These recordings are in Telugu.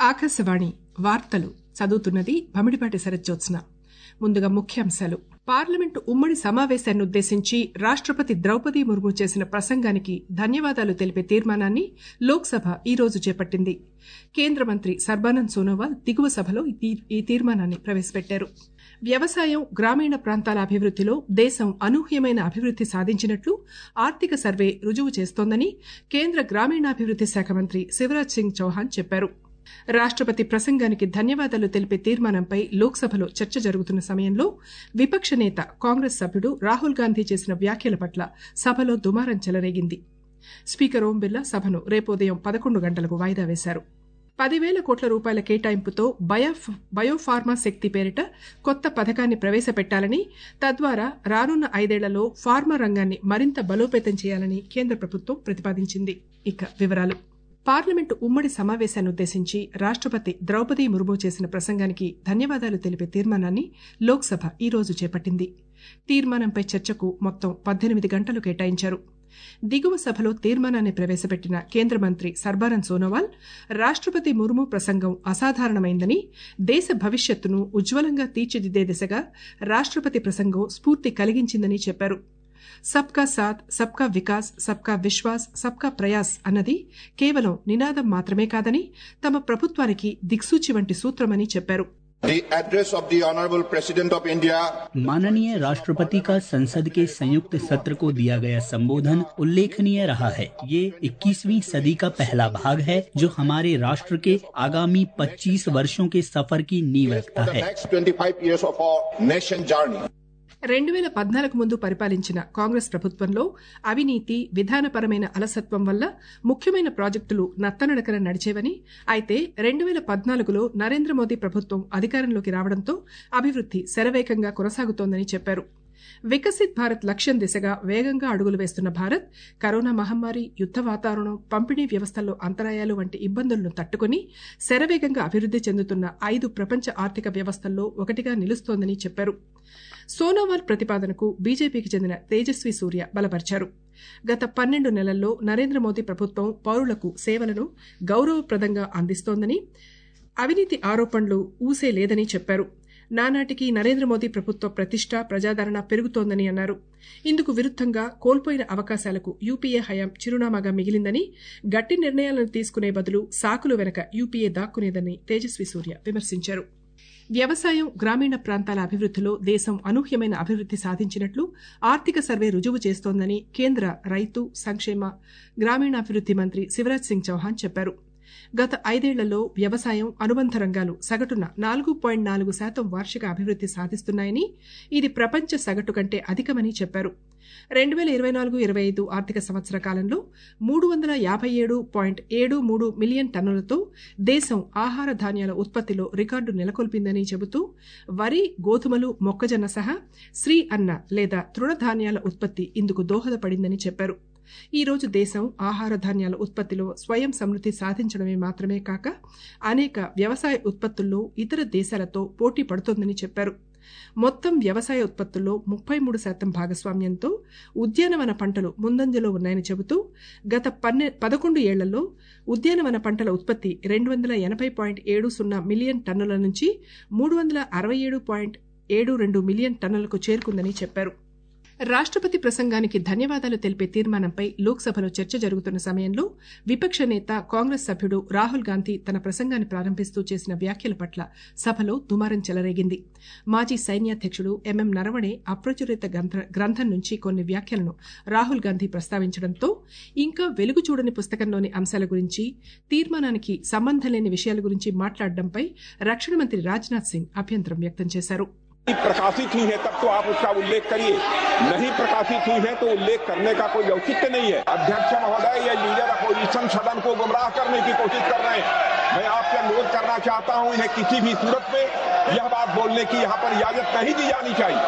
ఆకాశవాణి వార్తలు చదువుతున్నది భమిడిపాటి శరజ్జోత్స్న ముందుగా ముఖ్యాంశాలు పార్లమెంటు ఉమ్మడి సమావేశాన్ని ఉద్దేశించి రాష్టపతి ద్రౌపది ముర్ము చేసిన ప్రసంగానికి ధన్యవాదాలు తెలిపే తీర్మానాన్ని లోక్సభ ఈ రోజు చేపట్టింది కేంద్ర మంత్రి సర్బానంద్ సోనోవాల్ దిగువ సభలో ఈ తీర్మానాన్ని ప్రవేశపెట్టారు వ్యవసాయం గ్రామీణ ప్రాంతాల అభివృద్దిలో దేశం అనూహ్యమైన అభివృద్ది సాధించినట్లు ఆర్థిక సర్వే రుజువు చేస్తోందని కేంద్ర గ్రామీణాభివృద్ది శాఖ మంత్రి శివరాజ్ సింగ్ చౌహాన్ చెప్పారు రాష్టపతి ప్రసంగానికి ధన్యవాదాలు తెలిపే తీర్మానంపై లోక్సభలో చర్చ జరుగుతున్న సమయంలో విపక్ష నేత కాంగ్రెస్ సభ్యుడు రాహుల్ గాంధీ చేసిన వ్యాఖ్యల పట్ల సభలో దుమారం చెలరేగింది స్పీకర్ ఓం బిర్లా సభను రేపు ఉదయం పదకొండు గంటలకు వాయిదా వేశారు పదివేల కోట్ల రూపాయల కేటాయింపుతో బయోఫార్మా శక్తి పేరిట కొత్త పథకాన్ని ప్రవేశపెట్టాలని తద్వారా రానున్న ఐదేళ్లలో ఫార్మా రంగాన్ని మరింత బలోపేతం చేయాలని కేంద్ర ప్రభుత్వం ప్రతిపాదించింది ఇక వివరాలు పార్లమెంటు ఉమ్మడి సమావేశాన్ని ఉద్దేశించి రాష్టపతి ద్రౌపది ముర్ము చేసిన ప్రసంగానికి ధన్యవాదాలు తెలిపే తీర్మానాన్ని లోక్సభ ఈ రోజు చేపట్టింది తీర్మానంపై చర్చకు మొత్తం పద్దెనిమిది గంటలు కేటాయించారు దిగువ సభలో తీర్మానాన్ని ప్రవేశపెట్టిన కేంద్ర మంత్రి సర్బానంద్ సోనోవాల్ రాష్టపతి ముర్ము ప్రసంగం అసాధారణమైందని దేశ భవిష్యత్తును ఉజ్వలంగా తీర్చిదిద్దే దిశగా రాష్టపతి ప్రసంగం స్ఫూర్తి కలిగించిందని చెప్పారు సబ్కా సాత్ సబ్కా వికాస్ సబ్కా విశ్వాస్ సబ్కా ప్రయాస్ అన్నది కేవలం నినాదం మాత్రమే కాదని తమ ప్రభుత్వానికి దిక్సూచి వంటి సూత్రమని చెప్పారు The address of the Honorable President of India माननीय राष्ट्रपति का संसद के संयुक्त सत्र को दिया गया संबोधन उल्लेखनीय रहा है ये 21वीं सदी का पहला भाग है जो हमारे राष्ट्र के आगामी 25 वर्षों के सफर की नींव रखता for the है next 25 years of our nation journey. రెండు వేల పద్నాలుగు ముందు పరిపాలించిన కాంగ్రెస్ ప్రభుత్వంలో అవినీతి విధానపరమైన అలసత్వం వల్ల ముఖ్యమైన ప్రాజెక్టులు నత్తనడకన నడిచేవని అయితే రెండు వేల పద్నాలుగులో నరేంద్ర మోదీ ప్రభుత్వం అధికారంలోకి రావడంతో అభివృద్ది శరవేగంగా కొనసాగుతోందని చెప్పారు వికసిత్ భారత్ లక్ష్యం దిశగా వేగంగా అడుగులు వేస్తున్న భారత్ కరోనా మహమ్మారి యుద్ద వాతావరణం పంపిణీ వ్యవస్థల్లో అంతరాయాలు వంటి ఇబ్బందులను తట్టుకుని శరవేగంగా అభివృద్ది చెందుతున్న ఐదు ప్రపంచ ఆర్థిక వ్యవస్థల్లో ఒకటిగా నిలుస్తోందని చెప్పారు సోనోవాల్ ప్రతిపాదనకు బీజేపీకి చెందిన తేజస్వి సూర్య బలపరిచారు గత పన్నెండు నెలల్లో నరేంద్ర మోదీ ప్రభుత్వం పౌరులకు సేవలను గౌరవప్రదంగా అందిస్తోందని అవినీతి ఆరోపణలు ఊసే లేదని చెప్పారు నానాటికి నరేంద్ర మోదీ ప్రభుత్వ ప్రతిష్ట ప్రజాదరణ పెరుగుతోందని అన్నారు ఇందుకు విరుద్దంగా కోల్పోయిన అవకాశాలకు యూపీఏ హయాం చిరునామాగా మిగిలిందని గట్టి నిర్ణయాలను తీసుకునే బదులు సాకులు వెనక యూపీఏ దాక్కునేదని తేజస్వి సూర్య విమర్శించారు వ్యవసాయం గ్రామీణ ప్రాంతాల అభివృద్దిలో దేశం అనూహ్యమైన అభివృద్ది సాధించినట్లు ఆర్థిక సర్వే రుజువు చేస్తోందని కేంద్ర రైతు సంక్షేమ గ్రామీణాభివృద్ది మంత్రి శివరాజ్ సింగ్ చౌహాన్ చెప్పారు గత ఐదేళ్లలో వ్యవసాయం అనుబంధ రంగాలు సగటున నాలుగు పాయింట్ నాలుగు శాతం వార్షిక అభివృద్ది సాధిస్తున్నాయని ఇది ప్రపంచ సగటు కంటే అధికమని చెప్పారు రెండు వేల ఇరవై నాలుగు ఇరవై ఐదు ఆర్థిక సంవత్సర కాలంలో మూడు వందల యాభై ఏడు పాయింట్ ఏడు మూడు మిలియన్ టన్నులతో దేశం ఆహార ధాన్యాల ఉత్పత్తిలో రికార్డు నెలకొల్పిందని చెబుతూ వరి గోధుమలు మొక్కజొన్న సహా శ్రీ అన్న లేదా తృణధాన్యాల ఉత్పత్తి ఇందుకు దోహదపడిందని చెప్పారు ఈ రోజు దేశం ఆహార ధాన్యాల ఉత్పత్తిలో స్వయం సమృద్ధి సాధించడమే మాత్రమే కాక అనేక వ్యవసాయ ఉత్పత్తుల్లో ఇతర దేశాలతో పోటీ పడుతోందని చెప్పారు మొత్తం వ్యవసాయ ఉత్పత్తుల్లో ముప్పై మూడు శాతం భాగస్వామ్యంతో ఉద్యానవన పంటలు ముందంజలో ఉన్నాయని చెబుతూ గత పన్నె పదకొండు ఏళ్లలో ఉద్యానవన పంటల ఉత్పత్తి రెండు వందల ఎనభై పాయింట్ ఏడు సున్నా మిలియన్ టన్నుల నుంచి మూడు వందల అరవై ఏడు పాయింట్ ఏడు రెండు మిలియన్ టన్నులకు చేరుకుందని చెప్పారు రాష్టపతి ప్రసంగానికి ధన్యవాదాలు తెలిపే తీర్మానంపై లోక్సభలో చర్చ జరుగుతున్న సమయంలో విపక్ష నేత కాంగ్రెస్ సభ్యుడు రాహుల్ గాంధీ తన ప్రసంగాన్ని ప్రారంభిస్తూ చేసిన వ్యాఖ్యల పట్ల సభలో దుమారం చెలరేగింది మాజీ సైన్యాధ్యక్షుడు ఎంఎం నరవణే అప్రచురిత గ్రంథం నుంచి కొన్ని వ్యాఖ్యలను రాహుల్ గాంధీ ప్రస్తావించడంతో ఇంకా వెలుగు చూడని పుస్తకంలోని అంశాల గురించి తీర్మానానికి సంబంధం లేని విషయాల గురించి మాట్లాడడంపై రక్షణ మంత్రి రాజ్నాథ్ సింగ్ అభ్యంతరం వ్యక్తం చేశారు प्रकाशित हुई है तब तो आप उसका उल्लेख करिए नहीं प्रकाशित हुई है तो उल्लेख करने का कोई औचित्य नहीं है अध्यक्ष महोदय या लीडर अपोजिशन सदन को गुमराह करने की कोशिश कर रहे हैं मैं आपसे अनुरोध करना चाहता हूं इन्हें किसी भी सूरत में यह बात बोलने की यहाँ पर इजाजत नहीं दी जानी चाहिए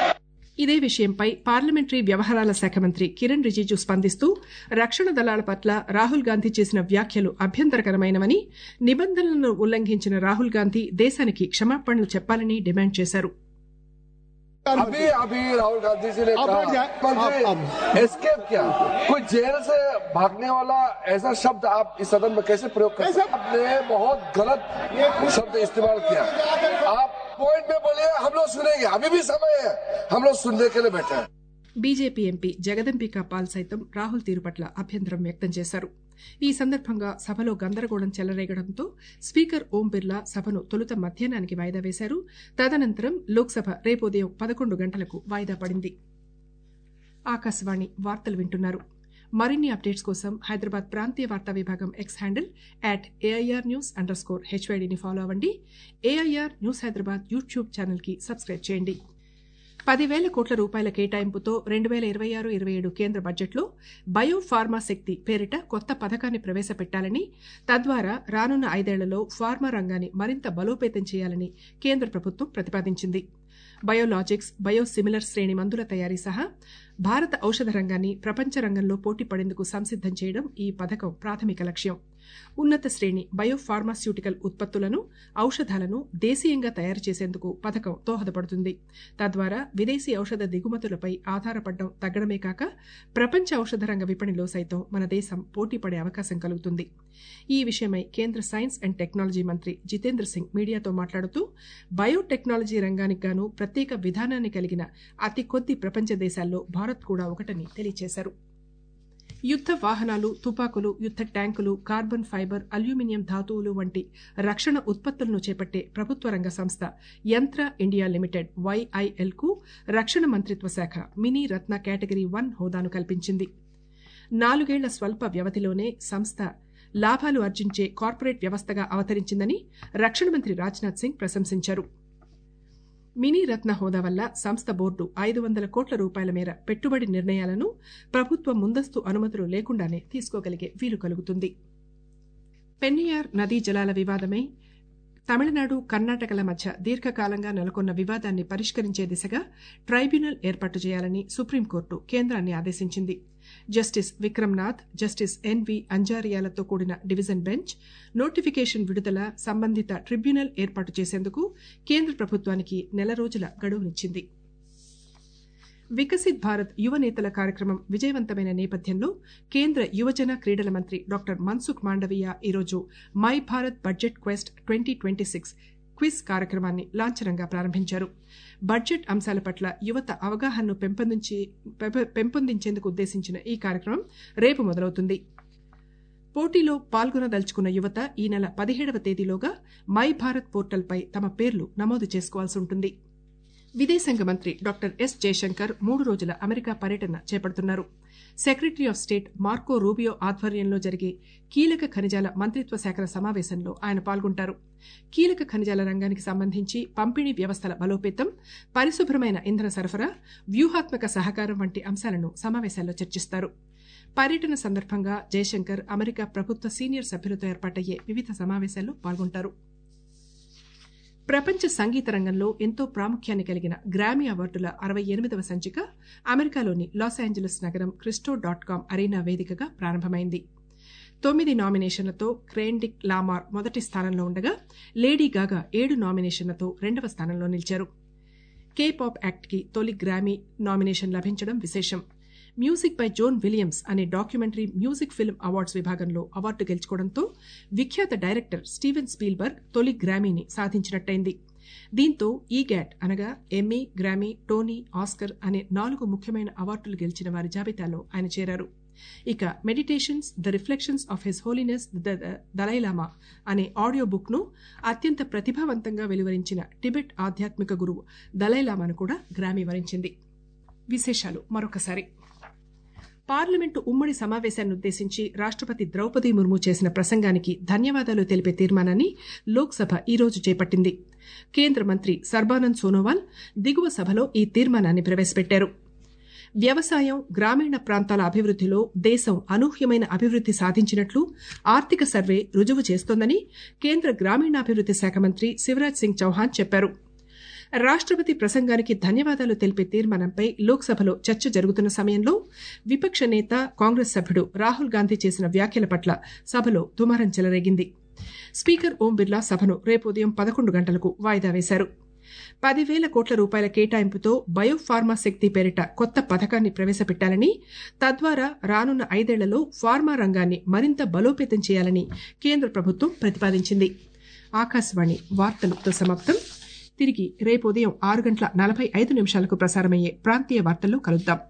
ఇదే విషయంపై పార్లమెంటరీ వ్యవహారాల శాఖ మంత్రి కిరణ్ రిజిజు స్పందిస్తూ రక్షణ దళాల పట్ల రాహుల్ గాంధీ చేసిన వ్యాఖ్యలు అభ్యంతరకరమైనవని నిబంధనలను ఉల్లంఘించిన రాహుల్ గాంధీ దేశానికి క్షమాపణలు చెప్పాలని డిమాండ్ చేశారు अभी अभी राहुल गांधी जी ने आप बैठ जाए। कहा आप- एस्केप क्या कोई जेल से भागने वाला ऐसा शब्द आप इस सदन में कैसे प्रयोग कर कैसे? सकते हैं? आपने बहुत गलत शब्द इस्तेमाल किया आप पॉइंट में बोलिए हम लोग सुनेंगे अभी भी समय है हम लोग सुनने के लिए बैठे हैं బీజేపీ ఎంపీ జగదంబిక పాల్ సైతం రాహుల్ తీరు పట్ల అభ్యంతరం వ్యక్తం చేశారు ఈ సందర్భంగా సభలో గందరగోళం చెలరేగడంతో స్పీకర్ ఓం బిర్లా సభను తొలుత మధ్యాహ్నానికి వాయిదా వేశారు తదనంతరం లోక్సభ రేపు ఉదయం పదకొండు గంటలకు వాయిదా పడింది ఆకాశవాణి వార్తలు వింటున్నారు మరిన్ని అప్డేట్స్ కోసం హైదరాబాద్ ప్రాంతీయ వార్తా విభాగం X handle at AIR news underscore స్కోర్ హెచ్వైడిని ఫాలో అవ్వండి ఏఐఆర్ న్యూస్ హైదరాబాద్ యూట్యూబ్ ఛానల్కి సబ్స్క్రైబ్ చేయండి పదివేల కోట్ల రూపాయల కేటాయింపుతో రెండు వేల ఇరవై ఆరు ఇరవై ఏడు కేంద్ర బడ్జెట్లో బయో ఫార్మా శక్తి పేరిట కొత్త పథకాన్ని ప్రవేశపెట్టాలని తద్వారా రానున్న ఐదేళ్లలో ఫార్మా రంగాన్ని మరింత బలోపేతం చేయాలని కేంద్ర ప్రభుత్వం ప్రతిపాదించింది బయోలాజిక్స్ బయోసిమిలర్ శ్రేణి మందుల తయారీ సహా భారత ఔషధ రంగాన్ని ప్రపంచ రంగంలో పోటీ పడేందుకు సంసిద్దం చేయడం ఈ పథకం ప్రాథమిక లక్ష్యం ఉన్నత శ్రేణి బయోఫార్మాస్యూటికల్ ఉత్పత్తులను ఔషధాలను దేశీయంగా తయారు చేసేందుకు పథకం దోహదపడుతుంది తద్వారా విదేశీ ఔషధ దిగుమతులపై ఆధారపడడం తగ్గడమే కాక ప్రపంచ ఔషధ రంగ విపణిలో సైతం మన దేశం పోటీ పడే అవకాశం కలుగుతుంది ఈ విషయమై కేంద్ర సైన్స్ అండ్ టెక్నాలజీ మంత్రి జితేంద్ర సింగ్ మీడియాతో మాట్లాడుతూ బయోటెక్నాలజీ రంగానికి గాను ప్రత్యేక విధానాన్ని కలిగిన అతి కొద్ది ప్రపంచ దేశాల్లో భారత్ కూడా ఒకటని తెలియజేశారు యుద్ద వాహనాలు తుపాకులు యుద్ద ట్యాంకులు కార్బన్ ఫైబర్ అల్యూమినియం ధాతువులు వంటి రక్షణ ఉత్పత్తులను చేపట్టే ప్రభుత్వ రంగ సంస్థ యంత్ర ఇండియా లిమిటెడ్ వైఐఎల్ కు రక్షణ మంత్రిత్వ శాఖ మినీ రత్న కేటగిరీ వన్ హోదాను కల్పించింది నాలుగేళ్ల స్వల్ప వ్యవధిలోనే సంస్థ లాభాలు ఆర్జించే కార్పొరేట్ వ్యవస్థగా అవతరించిందని రక్షణ మంత్రి రాజ్నాథ్ సింగ్ ప్రశంసించారు మినీ రత్న హోదా వల్ల సంస్థ బోర్డు ఐదు వందల కోట్ల రూపాయల మేర పెట్టుబడి నిర్ణయాలను ప్రభుత్వం ముందస్తు అనుమతులు లేకుండానే తీసుకోగలిగే వీలు కలుగుతుంది పెన్నియార్ నదీ జలాల వివాదమై తమిళనాడు కర్ణాటకల మధ్య దీర్ఘకాలంగా నెలకొన్న వివాదాన్ని పరిష్కరించే దిశగా ట్రైబ్యునల్ ఏర్పాటు చేయాలని సుప్రీంకోర్టు కేంద్రాన్ని ఆదేశించింది జస్టిస్ విక్రమ్నాథ్ జస్టిస్ ఎన్వి అంజారియాలతో కూడిన డివిజన్ బెంచ్ నోటిఫికేషన్ విడుదల సంబంధిత ట్రిబ్యునల్ ఏర్పాటు చేసేందుకు కేంద్ర ప్రభుత్వానికి నెల రోజుల గడువునిచ్చింది వికసిత్ భారత్ యువ నేతల కార్యక్రమం విజయవంతమైన నేపథ్యంలో కేంద్ర యువజన క్రీడల మంత్రి డాక్టర్ మన్సుఖ్ మాండవీయ ఈరోజు My Bharat budget quest twenty twenty six quiz కార్యక్రమాన్ని లాంఛనంగా ప్రారంభించారు బడ్జెట్ అంశాల పట్ల యువత అవగాహనను పెంపొందించి పెంప- పెంపొందించేందుకు ఉద్దేశించిన ఈ కార్యక్రమం రేపు మొదలవుతుంది పోటీలో పాల్గొనదలుచుకున్న యువత ఈ నెల పదిహేడవ తేదీలోగా మై భారత్ పోర్టల్పై తమ పేర్లు నమోదు చేసుకోవాల్సి ఉంటుంది విదేశాంగ మంత్రి డాక్టర్ ఎస్ జయశంకర్ మూడు రోజుల అమెరికా పర్యటన చేపడుతున్నారు secretary of state Marco Rubio ఆధ్వర్యంలో జరిగే కీలక ఖనిజాల మంత్రిత్వ శాఖల సమావేశంలో ఆయన పాల్గొంటారు కీలక ఖనిజాల రంగానికి సంబంధించి పంపిణీ వ్యవస్థల బలోపేతం పరిశుభ్రమైన ఇంధన సరఫరా వ్యూహాత్మక సహకారం వంటి అంశాలను సమావేశాల్లో చర్చిస్తారు పర్యటన సందర్భంగా జయశంకర్ అమెరికా ప్రభుత్వ సీనియర్ సభ్యులతో ఏర్పాటయ్యే వివిధ సమావేశాల్లో పాల్గొంటారు ప్రపంచ సంగీత రంగంలో ఎంతో ప్రాముఖ్యాన్ని కలిగిన గ్రామీ అవార్డుల అరవై ఎనిమిదవ సంచిక అమెరికాలోని లాస్ ఏంజలస్ నగరం క్రిస్టో డాట్ కామ్ అరీనా వేదికగా ప్రారంభమైంది తొమ్మిది నామినేషన్లతో క్రేండిక్ లామార్ మొదటి స్థానంలో ఉండగా లేడీ గాగా ఏడు నామినేషన్లతో రెండవ స్థానంలో నిలిచారు కే పాప్ యాక్ట్ కి తొలి గ్రామీ నామినేషన్ లభించడం విశేషం మ్యూజిక్ బై జోన్ విలియమ్స్ అనే డాక్యుమెంటరీ మ్యూజిక్ ఫిల్మ్ అవార్డ్స్ విభాగంలో అవార్డు గెలుచుకోవడంతో విఖ్యాత డైరెక్టర్ స్టీవెన్ స్పీల్బర్గ్ తొలి గ్రామీని సాధించినట్టయింది దీంతో ఈ గ్యాట్ అనగా ఎమ్మీ గ్రామీ టోనీ ఆస్కర్ అనే నాలుగు ముఖ్యమైన అవార్డులు గెలిచిన వారి జాబితాలో ఆయన చేరారు ఇక meditations the reflections of his holiness the Dalai Lama అనే ఆడియో బుక్ ను అత్యంత ప్రతిభావంతంగా వెలువరించిన టిబెట్ ఆధ్యాత్మిక గురువు దలైలామాను కూడా గ్రామీ వరించింది విశేషాలు మరొకసారి పార్లమెంటు ఉమ్మడి సమావేశాన్ని ఉద్దేశించి రాష్ట్రపతి ద్రౌపది ముర్ము చేసిన ప్రసంగానికి ధన్యవాదాలు తెలిపే తీర్మానాన్ని లోక్సభ ఈ రోజు చేపట్టింది కేంద్ర మంత్రి సర్బానంద్ సోనోవాల్ దిగువ సభలో ఈ తీర్మానాన్ని ప్రవేశపెట్టారు వ్యవసాయం గ్రామీణ ప్రాంతాల అభివృద్ధిలో దేశం అనూహ్యమైన అభివృద్ధి సాధించినట్లు ఆర్థిక సర్వే రుజువు చేస్తోందని కేంద్ర గ్రామీణాభివృద్ధి శాఖ మంత్రి శివరాజ్ సింగ్ చౌహాన్ చెప్పారు రాష్ట్రపతి ప్రసంగానికి ధన్యవాదాలు తెలిపే తీర్మానంపై లోక్సభలో చర్చ జరుగుతున్న సమయంలో విపక్ష నేత కాంగ్రెస్ సభ్యుడు రాహుల్ గాంధీ చేసిన వ్యాఖ్యల పట్ల సభలో దుమారం చెలరేగింది స్పీకర్ ఓం బిర్లా సభను రేపు ఉదయం పదకొండు గంటలకు వాయిదా వేశారు పదివేల కోట్ల రూపాయల కేటాయింపుతో బయోఫార్మా శక్తి పేరిట కొత్త పథకాన్ని ప్రవేశపెట్టాలని తద్వారా రానున్న ఐదేళ్లలో ఫార్మా రంగాన్ని మరింత బలోపేతం చేయాలని కేంద్ర ప్రభుత్వం ప్రతిపాదించింది ఆకాశవాణి వార్తలతో సమాప్తం తిరిగి రేపు ఉదయం ఆరు గంటల నలభై ఐదు నిమిషాలకు ప్రసారమయ్యే ప్రాంతీయ వార్తల్లో కలుద్దాం